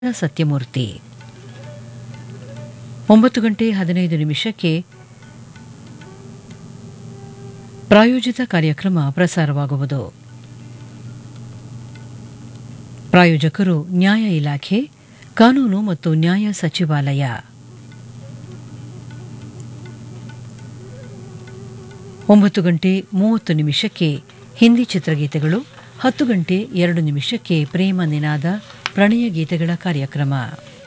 ಸತ್ಯಮೂರ್ತಿ ಒಂಬತ್ತು ಗಂಟೆ ಹದಿನೈದು ನಿಮಿಷಕ್ಕೆ ಪ್ರಾಯೋಜಿತ ಕಾರ್ಯಕ್ರಮ ಪ್ರಸಾರವಾಗುವುದು ಪ್ರಾಯೋಜಕರು ನ್ಯಾಯ ಇಲಾಖೆ ಕಾನೂನು ಮತ್ತು ನ್ಯಾಯ ಸಚಿವಾಲಯ ಒಂಬತ್ತು ಗಂಟೆ ಮೂವತ್ತು ನಿಮಿಷಕ್ಕೆ ಹಿಂದಿ ಚಿತ್ರಗೀತೆಗಳು ಹತ್ತು ಗಂಟೆ ಎರಡು ನಿಮಿಷಕ್ಕೆ ಪ್ರೇಮ ನಿನಾದ ಪ್ರಣಯ ಗೀತೆಗಳ ಕಾರ್ಯಕ್ರಮ